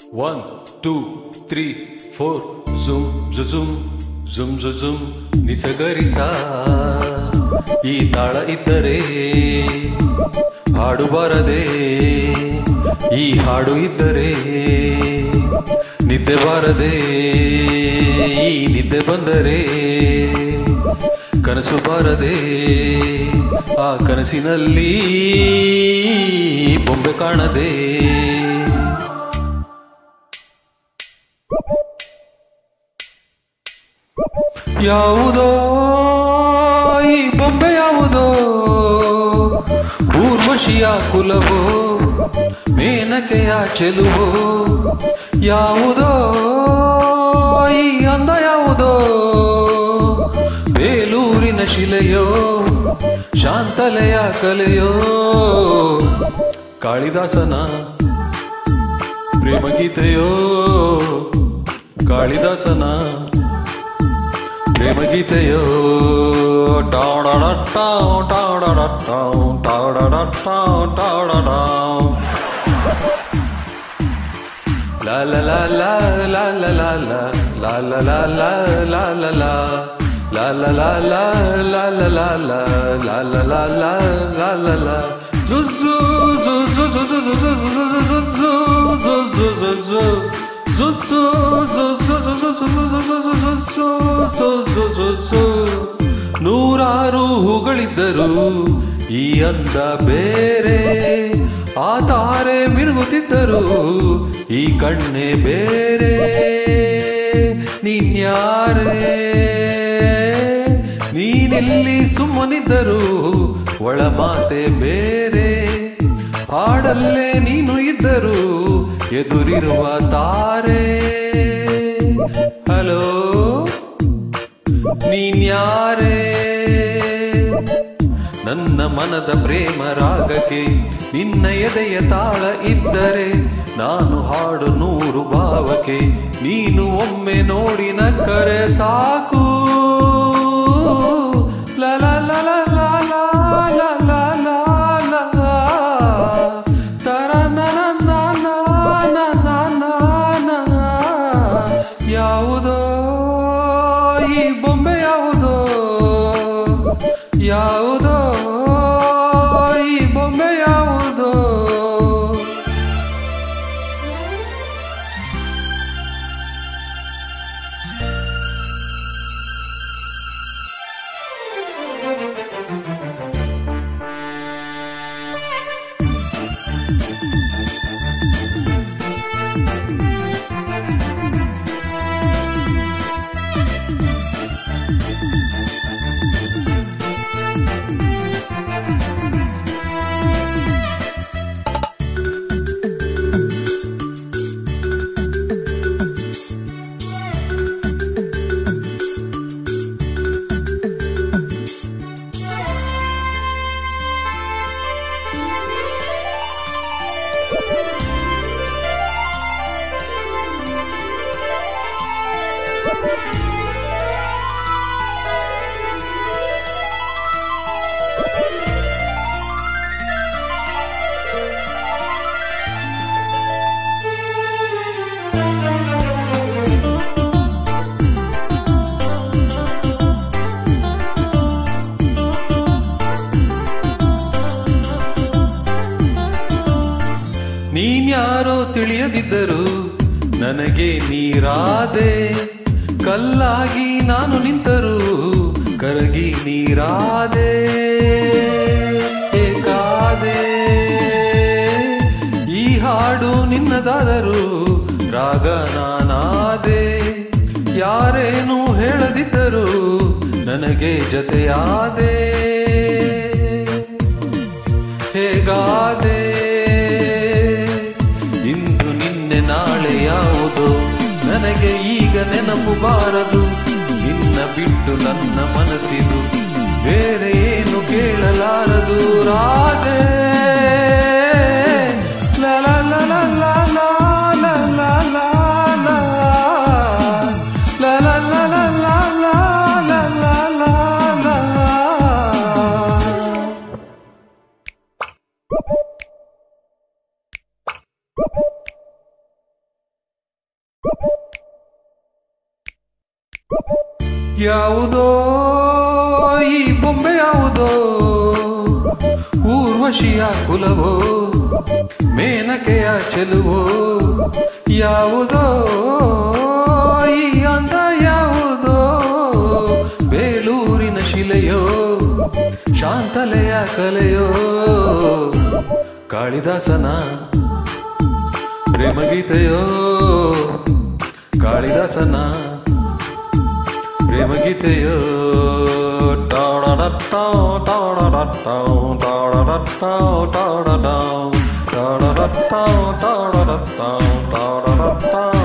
One two three four ಜುಮ್ ಜುಜುಮ್ ಜುಮ್ ಜುಜುಮ್ ನಿಸಗರಿಸ ಈ ತಾಳ ಇದ್ದರೆ ಹಾಡು ಬಾರದೆ ಈ ಹಾಡು ಇದ್ದರೆ ನಿದ್ದೆ ಬಾರದೆ ಈ ನಿದ್ದೆ ಬಂದರೆ ಕನಸು ಬಾರದೆ ಆ ಕನಸಿನಲ್ಲಿ ಬೊಂಬೆ ಕಾಣದೆ ಯಾವುದೋ ಈ ಬೊಂಬೆ ಯಾವುದೋ ಊರ್ವಶಿಯ ಕುಲವೋ ಮೇನಕೆಯ ಚೆಲುವೋ ಯಾವುದೋ ಈ ಅಂದ ಯಾವುದೋ ಬೇಲೂರಿನ ಶಿಲೆಯೋ ಶಾಂತಲೆಯ ಕಲೆಯೋ ಕಾಳಿದಾಸನ ಪ್ರೇಮಗೀತೆಯೋ ಕಾಳಿದಾಸನ ಪ್ರೇಮಗೀತೆಯೋ ಟಾಡಡಟ್ಟಾವ್ ಟಾಡಡಟ್ಟಾವ್ ಟಾಡಡಟ್ಟಾವ್ ಟಾಡಡಾವ್ La la la la la la la la la la la la la la la La la la la la la la la la la la la la la la Zuzu zuzu zuzu zuzu zuzu zuzu zuzu zuzu ನೂರಾರು ಹೂಗಳಿದ್ದರು ಈ ಅಂದ ಬೇರೆ ಆ ತಾರೆ ಮಿರುಗುತ್ತಿದ್ದರು ಈ ಕಣ್ಣೆ ಬೇರೆ ನೀನ್ಯಾರೇ ನೀನೆಲ್ಲಿ ಸುಮ್ಮನಿದ್ದರು ಒಳ ಮಾತೆ ಬೇರೆ ಹಾಡಲ್ಲೇ ನೀನು ಇದ್ದರು ಎದುರಿರುವ ತಾರೆ ಹಲೋ ನೀನ್ಯಾರೇ ನನ್ನ ಮನದ ಪ್ರೇಮ ರಾಗಕ್ಕೆ ನಿನ್ನ ಎದೆಯ ತಾಳ ಇದ್ದರೆ ನಾನು ಹಾಡು ನೂರು ಭಾವಕ್ಕೆ ನೀನು ಒಮ್ಮೆ ನೋಡಿ ನಕ್ಕರೆ ಸಾಕು ಲ ಲ ಲ ಲ ಲ ಲ ಲ ಲ ಲ ಲ. ತರ ನ ನ ನ ನ ನ ನ ನ. ಯಾವುದೋ ಈ ಬೊಂಬೆ ಯಾವುದೋ ಯಾವುದೋ ಈ ಬೊಂಬೆ ಯಾವುದೋ ನೀನ್ಯಾರೋ ತಿಳಿಯದಿದ್ದರು ನನಗೆ ನೀರಾದೆ ಕಲ್ಲಾಗಿ ನಾನು ನಿಂತರು ಕರಗಿ ನೀರಾದೆ ಏಕಾದೆ ಈ ಹಾಡು ನಿನ್ನದಾದರು ರಾಗ ನಾನಾದೆ ಯಾರೇನು ಹೇಳದಿದ್ದರು ನನಗೆ ಜತೆಯಾದೆ ಹೇಗಾದೆ ಇಂದು ನಿನ್ನೆ ನಾಳೆ ಯಾವುದೋ ನನಗೆ ಈಗ ನೆನಪು ಬಾರದು ನಿನ್ನ ಬಿಟ್ಟು ನನ್ನ ಮನಸ್ಸಿದು ಬೇರೆ ಏನು ಕೇಳಲಾರದು ರಾಧೆ ಲ ಲ ಲ ಲ ಲ ಲ ಲ ಲ ಲ ಲ. ಲ ಲ ಲ ಲ ಲ ಲ ಲ ಲ ಲ ಲ. ಯಾವುದೋ ಈ ಬೊಂಬೆ ಯಾವುದೋ ಊರ್ವಶಿಯ ಕುಲವೋ ಮೇನಕೆಯ ಚೆಲುವೋ ಯಾವುದೋ ಈ ಅಂದ ಯಾವುದೋ ಬೇಲೂರಿನ ಶಿಲೆಯೋ ಶಾಂತಲೆಯ ಕಲೆಯೋ ಕಾಳಿದಾಸನ ಪ್ರೇಮಗೀತೆಯೋ ಕಾಳಿದಾಸನ ಪ್ರೇಮಗೀತೆಯೋ ಟಾಡಡಟ್ಟಾಂ, ಟಾಡಡಟ್ಟಾಂ, ಟಾಡಡಟ್ಟಾಂ, ಟಾಡಡಾಂ, ಟಾಡಡಟ್ಟಾಂ, ಟಾಡಡಟ್ಟಾಂ, ಟಾಡಡಟ್ಟಾಂ,